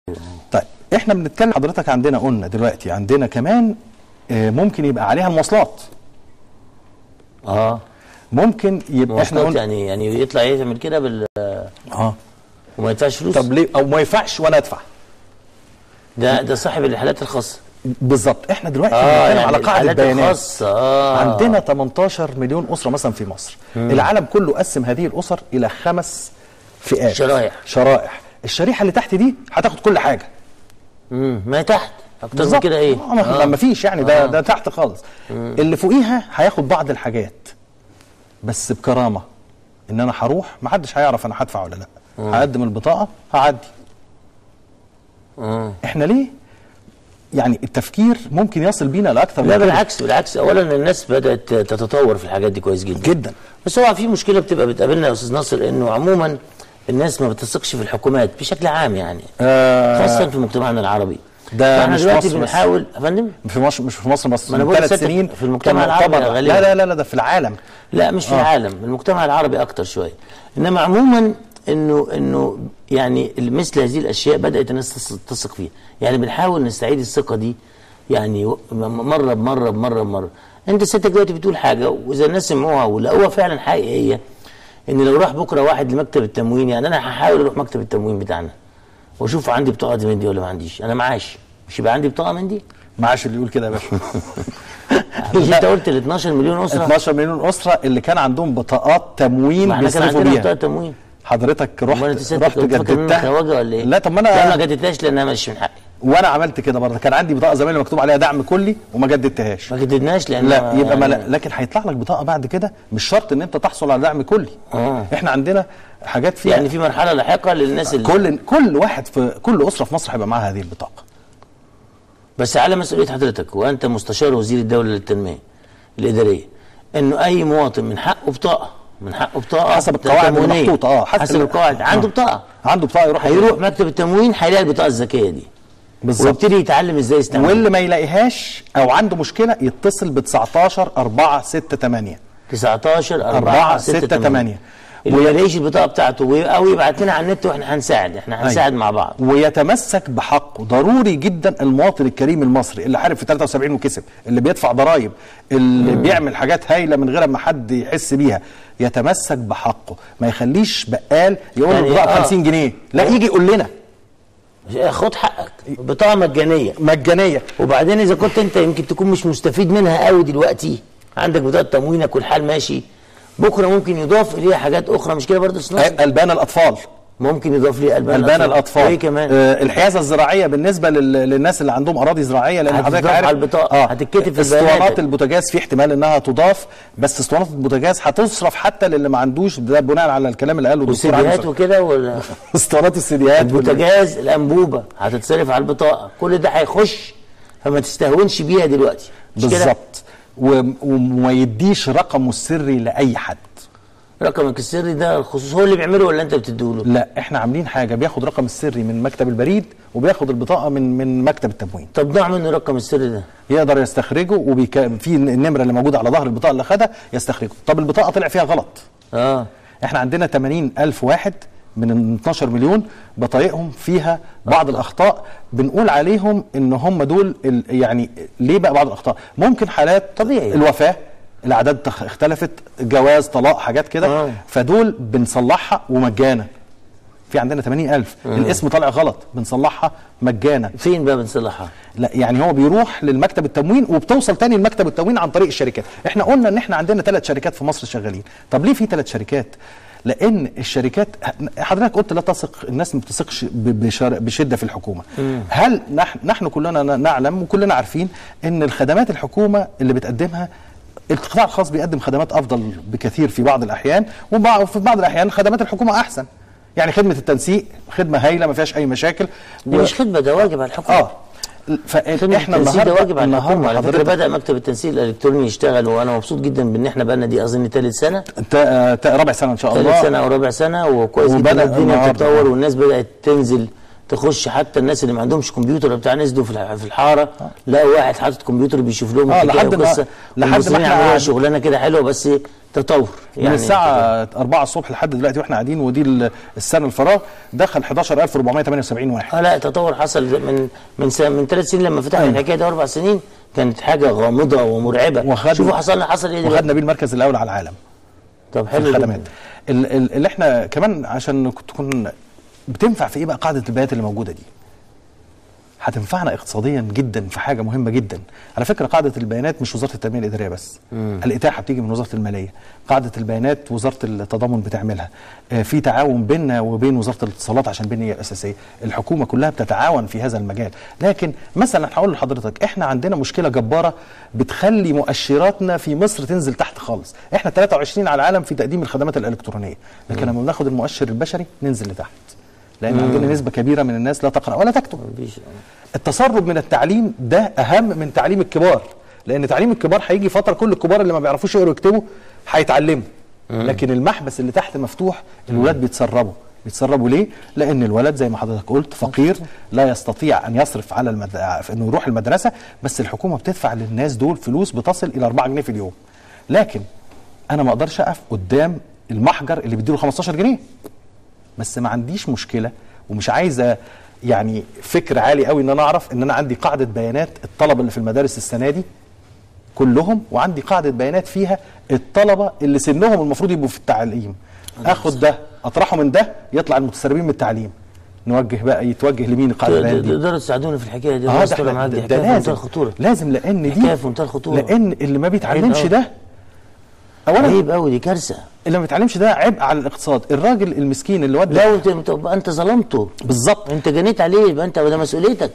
طيب احنا بنتكلم حضرتك عندنا قلنا دلوقتي عندنا كمان آه، ممكن يبقى عليها المواصلات اه ممكن يبقى احنا مواصلات قلنا يعني يعني يطلع يعمل كده بال اه وما يدفعش فلوس طب ليه او ما ينفعش وانا ادفع ده ده صاحب الرحلات الخاصه بالظبط احنا دلوقتي اه بنتكلم يعني على قاعده الرحلات بيانات الخاصه اه عندنا 18 مليون اسره مثلا في مصر العالم كله قسم هذه الاسر الى خمس فئات شرائح. شرائح الشريحه اللي تحت دي هتاخد كل حاجه امم ما هي تحت اكتر من بالظبط. كده ايه آه ما ما فيش يعني ده ده تحت خالص اللي فوقيها هياخد بعض الحاجات بس بكرامه ان انا هروح ما حدش هيعرف انا هدفع ولا لا هقدم البطاقه هعدي آه. احنا ليه يعني التفكير ممكن يصل بينا لاكثر لا من كده. بالعكس بالعكس اولا الناس بدات تتطور في الحاجات دي كويس جدا جدا بس هو في مشكله بتبقى بتقابلنا يا استاذ ناصر انه عموما الناس ما بتثقش في الحكومات بشكل عام يعني آه خاصه في مجتمعنا العربي ده فاحنا مش دلوقتي مصر بس. بنحاول يا فندم في مصر مش في مصر بس ما أنا من بقول ثلاث لسيادتك سنين في المجتمع كان العربي يعتبر- غالباً. لا لا لا لا ده في العالم لا مش في آه. العالم المجتمع العربي اكتر شويه انما عموما انه انه يعني مثل هذه الاشياء بدات الناس تث- تثق فيها يعني بنحاول نستعيد الثقه دي يعني و- م- مره بمره بمره بمره انت سيادتك دلوقتي بتقول حاجه واذا الناس سمعوها ولقوها فعلا حقيقيه ان لو راح بكره واحد لمكتب التموين يعني انا هحاول اروح مكتب التموين بتاعنا واشوف عندي بطاقه دي من دي ولا ما عنديش انا معاش مش يبقى عندي بطاقه من دي معاش اللي يقول كده يا باشا مش انت قلت ال 12 مليون اسره 12 مليون اسره اللي كان عندهم بطاقات تموين ما احنا كان بيصرفوا عندنا بطاقه بيها تموين حضرتك رحت امال انت ست رحت كنت فاكر ان انا جددتها خواجه ولا ايه؟ لا طب ما لا ما انا جددتهاش لانها مش من حقي وانا عملت كده برضه كان عندي بطاقه زمان مكتوب عليها دعم كلي وما جددتهاش ما جددناش لان لا يبقى ما لا لكن هيطلع لك بطاقه بعد كده مش شرط ان انت تحصل على دعم كلي آه. احنا عندنا حاجات فيها يعني في مرحله لاحقه للناس اللي كل كل واحد في كل اسره في مصر هيبقى معاها هذه البطاقه بس على مسؤوليه حضرتك وانت مستشار وزير الدوله للتنميه الاداريه انه اي مواطن من حقه بطاقه من حقه بطاقه حسب القواعد تموينية. المحطوطه اه حسب, القواعد عنده آه. بطاقه عنده بطاقه يروح هيروح مكتب التموين هيلاقي البطاقه الذكيه دي بالظبط ويبتدي يتعلم ازاي يستعملها واللي ما يلاقيهاش او عنده مشكله يتصل ب 19 4 6 8 19 4 4 6 6 8 اللي ما يلاقيش البطاقه بتاعته وي- او يبعت لنا على النت واحنا هنساعد احنا هنساعد مع بعض ويتمسك بحقه ضروري جدا المواطن الكريم المصري اللي حارب في 73 وكسب اللي بيدفع ضرائب اللي بيعمل حاجات هايله من غير ما حد يحس بيها يتمسك بحقه ما يخليش بقال يقول له يعني بطاقه آه. 50 جنيه لا يجي يقول لنا خد حقك بطاقه مجانيه مجانيه وبعدين اذا كنت انت يمكن تكون مش مستفيد منها قوي دلوقتي عندك بطاقه تموينك والحال ماشي بكره ممكن يضاف اليها حاجات اخرى مش كده برضه سنوس البان الاطفال ممكن يضاف ليها البان البان الاطفال وايه كمان آه الحيازه الزراعيه بالنسبه لل... للناس اللي عندهم اراضي زراعيه لان هتتضاف حضرتك عارف على البطاقة، هتتكتب في اسطوانات البيانات. البوتاجاز في احتمال انها تضاف بس اسطوانات البوتاجاز هتصرف حتى للي ما عندوش ده بناء على الكلام اللي قاله الدكتور والسيديهات عبد وكده ولا اسطوانات السيديهات وال- البوتاجاز الانبوبه هتتصرف على البطاقه كل ده هيخش فما تستهونش بيها دلوقتي مش كده؟ بالظبط و- وما يديش رقمه السري لاي حد رقمك السري ده الخصوص هو اللي بيعمله ولا انت بتديله لا احنا عاملين حاجه بياخد رقم السري من مكتب البريد وبياخد البطاقه من من مكتب التموين طب نوع منه الرقم السري ده يقدر يستخرجه وبيك... في النمره اللي موجوده على ظهر البطاقه اللي خدها يستخرجه طب البطاقه طلع فيها غلط اه احنا عندنا 80 ألف واحد من ال 12 مليون بطايقهم فيها بعض الأخطاء بنقول عليهم إن هم دول ال- يعني ليه بقى بعض الأخطاء ممكن حالات طبيعي. الوفاة الأعداد تخ- اختلفت جواز طلاق حاجات كده آه. فدول بنصلحها ومجانا في عندنا 80 ألف الاسم طالع غلط بنصلحها مجانا فين بقى بنصلحها لا يعني هو بيروح للمكتب التموين وبتوصل تاني لمكتب التموين عن طريق الشركات احنا قلنا ان احنا عندنا ثلاث شركات في مصر شغالين طب ليه في ثلاث شركات لان الشركات حضرتك قلت لا تثق الناس ما بتثقش ب- بشر- بشده في الحكومه هل نحن نحن كلنا ن- نعلم وكلنا عارفين ان الخدمات الحكومه اللي بتقدمها القطاع الخاص بيقدم خدمات افضل بكثير في بعض الاحيان وبع- وفي بعض الاحيان خدمات الحكومه احسن يعني خدمه التنسيق خدمه هايله ما فيهاش اي مشاكل دي مش خدمه ده واجب على الحكومه اه خدمة فاحنا التنسيق ده النهارده واجب على الحكومه على فكره حضرتك بدا مكتب التنسيق الالكتروني يشتغل وانا مبسوط جدا بان احنا بقالنا دي اظن ثالث سنه تا- تا- رابع سنه ان شاء الله ثالث سنه او رابع سنه وكويس وبدأ جدا الدنيا النهاردة. بتتطور والناس بدات تنزل تخش حتى الناس اللي ما عندهمش كمبيوتر بتاع نزلوا في الح- في الحاره لقوا واحد حاطط كمبيوتر بيشوف لهم آه، الحكاية لحد ما- والقصة، لحد ما والمسلمين إحنا عملوها قاعد- شغلانه كده حلوه بس تطور من الساعة 4 الصبح لحد دلوقتي واحنا قاعدين ودي ال- السنة الفراغ دخل 11478 واحد اه لا تطور حصل من من سنة من ثلاث سنين لما فتحنا أيوة. الحكايه دي اربع سنين كانت حاجه غامضه ومرعبه وخد- شوفوا حصل حصل ايه دلوقتي وخدنا بيه المركز الأول على العالم طب في حلو الخدمات جدا. ال- ال- اللي احنا كمان عشان تكون بتنفع في ايه بقى قاعدة البيانات اللي موجودة دي هتنفعنا اقتصاديا جدا في حاجه مهمه جدا على فكره قاعده البيانات مش وزاره التنميه الاداريه بس مم. الاتاحه بتيجي من وزاره الماليه قاعده البيانات وزاره التضامن بتعملها آه، في تعاون بيننا وبين وزاره الاتصالات عشان بنيه الاساسيه الحكومه كلها بتتعاون في هذا المجال لكن مثلا هقول لحضرتك احنا عندنا مشكله جباره بتخلي مؤشراتنا في مصر تنزل تحت خالص احنا 23 على العالم في تقديم الخدمات الالكترونيه لكن لما بناخد المؤشر البشري ننزل لتحت لان عندنا نسبه كبيره من الناس لا تقرا ولا تكتب مفيش التسرب من التعليم ده اهم من تعليم الكبار لان تعليم الكبار هيجي فتره كل الكبار اللي ما بيعرفوش يقروا ويكتبوا هيتعلموا لكن المحبس اللي تحت مفتوح الولاد بيتسربوا بيتسربوا ليه؟ لان الولد زي ما حضرتك قلت فقير لا يستطيع ان يصرف على المد... في انه يروح المدرسه بس الحكومه بتدفع للناس دول فلوس بتصل الى 4 جنيه في اليوم لكن انا ما اقدرش اقف قدام المحجر اللي بيديله 15 جنيه بس ما عنديش مشكله ومش عايزه يعني فكر عالي قوي ان انا اعرف ان انا عندي قاعده بيانات الطلبه اللي في المدارس السنه دي كلهم وعندي قاعده بيانات فيها الطلبه اللي سنهم المفروض يبقوا في التعليم اخد ده اطرحه من ده يطلع المتسربين من التعليم نوجه بقى يتوجه لمين القاعده البيانات دي تقدروا تساعدونا في الحكايه دي اه الله ده, يستر احنا- معاك، دي ده, حكايه ده في منتهى لازم الخطوره لازم لان دي حكاية في منتهى الخطورة. لان اللي ما بيتعلمش عيب ده اولا عيب قوي دي كارثه اللي ما بيتعلمش ده عبء على الاقتصاد الراجل المسكين اللي ودى لو انت تبقى انت ظلمته بالظبط انت جنيت عليه يبقى انت وده مسؤوليتك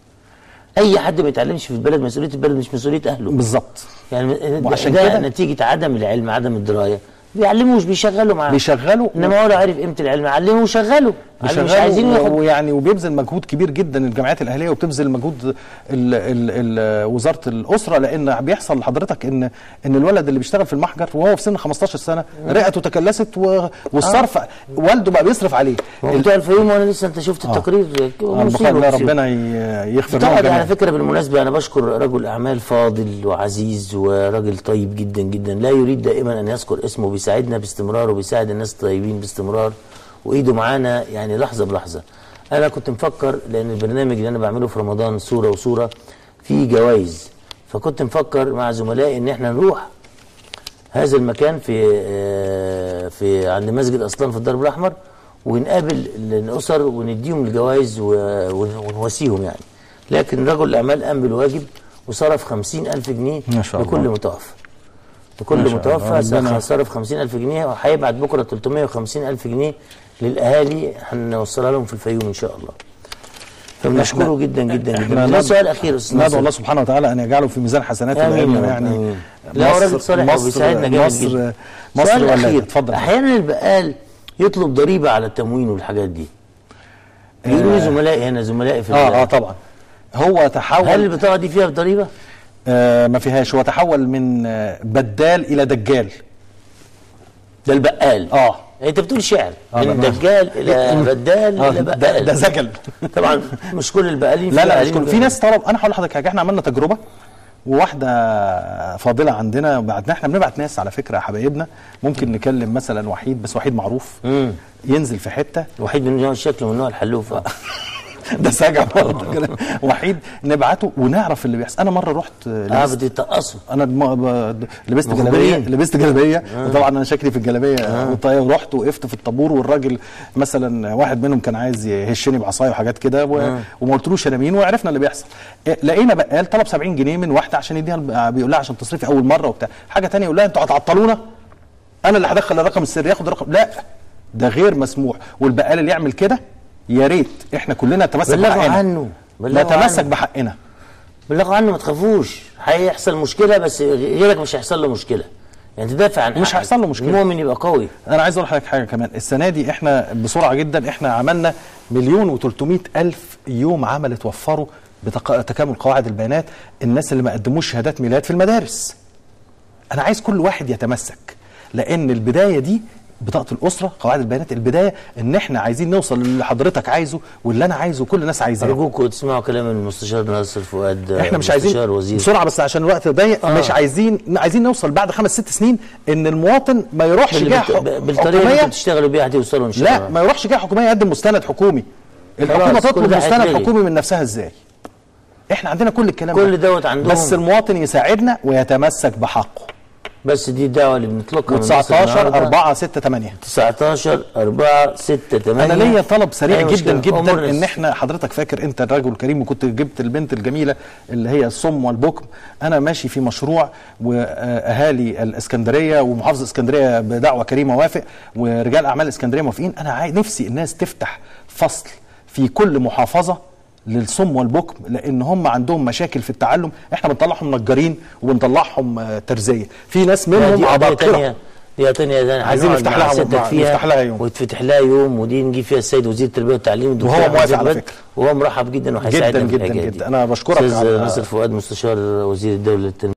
اي حد ما يتعلمش في البلد مسؤوليه البلد مش مسؤوليه اهله بالظبط يعني وعشان ده كده- نتيجه عدم العلم عدم الدرايه بيعلموش بيشغلوا معاه بيشغلوا انما هو لو عرف قيمه العلم علمه وشغله علم مش بيشغلوا عايزين و- ياخد ويعني وبيبذل مجهود كبير جدا الجامعات الاهليه وبتبذل مجهود ال ال ال وزاره الاسره لان بيحصل لحضرتك ان ان الولد اللي بيشتغل في المحجر وهو في سن 15 سنه رئته تكلست و- والصرف والده بقى بيصرف عليه هو بتوع الفيوم وانا لسه انت شفت التقرير آه، مصيبة الله مصيبة. ربنا ي- يغفر لهم طبعا على جميعا فكره بالمناسبه انا بشكر رجل اعمال فاضل وعزيز وراجل طيب جدا جدا لا يريد دائما ان يذكر اسمه بيساعدنا باستمرار وبيساعد الناس الطيبين باستمرار وايده معانا يعني لحظه بلحظه انا كنت مفكر لان البرنامج اللي انا بعمله في رمضان صوره وصوره فيه جوائز فكنت مفكر مع زملائي ان احنا نروح هذا المكان في آه، في عند مسجد اصلان في الدرب الاحمر ونقابل الاسر ونديهم الجوائز و- ون- ونواسيهم يعني لكن رجل الاعمال قام بالواجب وصرف خمسين ألف جنيه ما شاء لكل الله. متوفى ما لكل شاء متوفى الله. ربنا- صرف خمسين ألف جنيه وهيبعت بكرة 350 ألف جنيه للأهالي هنوصلها لهم في الفيوم إن شاء الله فبنشكره جدا جدا احنا جدا ده ندعو- سؤال أخير يا أستاذ ندعو ناصر. الله سبحانه وتعالى ان يجعله في ميزان حسناته آمين لأنه يا رب، يعني آمين. لا هو راجل صالح وبيساعدنا جامد مصر جدا مصر سؤال ولا أخير اتفضل أحيانا البقال يطلب ضريبة على التموين والحاجات دي بيقولوا لي زملائي هنا زملائي في اه اه البلد. طبعا هو تحول هل البطاقة دي فيها ضريبة؟ آه ما فيهاش هو تحول من آه بدال الى دجال ده البقال اه انت بتقول شعر آه، من ده- دجال الى بدال آه، الى ده, بقال ده زجل طبعا مش كل البقالين لا في لا مش بقالين كل في ناس طلب انا هقول لحضرتك حاجه احنا عملنا تجربه وواحده فاضله عندنا بعتنا احنا بنبعت ناس على فكره حبايبنا ممكن نكلم مثلا وحيد بس وحيد معروف مم. ينزل في حته وحيد من نوع شكله من نوع الحلوف ده سجع برضه كده. وحيد نبعته ونعرف اللي بيحصل انا مره رحت اه لبست بتتقصوا انا دم- ب- لبست مخبرين. جلابيه لبست جلابيه وطبعا انا شكلي في الجلابيه والطاقية ورحت وقفت في الطابور والراجل مثلا واحد منهم كان عايز يهشني بعصايه وحاجات كده و- وما قلتلوش انا مين وعرفنا اللي بيحصل إيه، لقينا بقال طلب 70 جنيه من واحده عشان يديها الب- بيقول لها عشان تصرفي اول مره وبتاع حاجه تانية يقول لها انتوا هتعطلونا انا اللي هدخل الرقم السري ياخد الرقم لا ده غير مسموح والبقال اللي يعمل كده يا ريت احنا كلنا نتمسك بلغوا بحقنا عنه بلغوا نتمسك عنه. بحقنا بلغوا عنه ما تخافوش هيحصل مشكله بس غيرك مش هيحصل له مشكله يعني تدافع عن مش حقك. هيحصل له مشكلة. المؤمن يبقى قوي انا عايز اقول لحضرتك حاجه كمان السنه دي احنا بسرعه جدا احنا عملنا مليون و300 الف يوم عمل اتوفروا بتكامل قواعد البيانات الناس اللي ما قدموش شهادات ميلاد في المدارس انا عايز كل واحد يتمسك لان البدايه دي بطاقه الاسره قواعد البيانات البدايه ان احنا عايزين نوصل للي حضرتك عايزه واللي انا عايزه وكل الناس عايزاه ارجوكم تسمعوا كلام المستشار ناصر فؤاد احنا مش مستشار عايزين وزير بسرعه بس عشان الوقت ضيق آه. آه. مش عايزين عايزين نوصل بعد خمس ست سنين ان المواطن ما يروحش اللي جهه بت- حك- بالطريقه اللي حكوميه انتوا بتشتغلوا بيها هتوصلوا ان شاء الله لا ما يروحش جهه حكوميه يقدم مستند حكومي الحكومه كل تطلب ده مستند هيتلغي. حكومي من نفسها ازاي احنا عندنا كل الكلام كل ده دوت عندهم بس المواطن يساعدنا ويتمسك بحقه بس دي الدعوه اللي بنطلقها من و19 مصر النهاردة. 4 6 8 19 4 6 8 انا ليا طلب سريع أي جدا مشكلة. أمور جدا ان ناس. احنا حضرتك فاكر انت الرجل الكريم وكنت جبت البنت الجميله اللي هي الصم والبكم انا ماشي في مشروع واهالي الاسكندريه ومحافظه اسكندريه بدعوه كريمه وافق ورجال اعمال اسكندريه موافقين انا عاي... نفسي الناس تفتح فصل في كل محافظه للصم والبكم لان هم عندهم مشاكل في التعلم احنا بنطلعهم نجارين وبنطلعهم آه، ترزيه في ناس لا، منهم دي قضيه عباقره تانية دي قضيه تانية ده عايزين هنقعد نفتح مع لها- سيادتك مع- فيها نفتح لها يوم. وتفتح لها يوم ودي نجيب فيها السيد وزير التربيه والتعليم الدكتور وهو أحمد موافق على زبد، فكرة. وهو مرحب جدا وهيساعدنا جداً في جداً الحكاية جداً. دي. أنا بشكرك استاذ على- ناصر فؤاد مستشار وزير الدوله للتنميه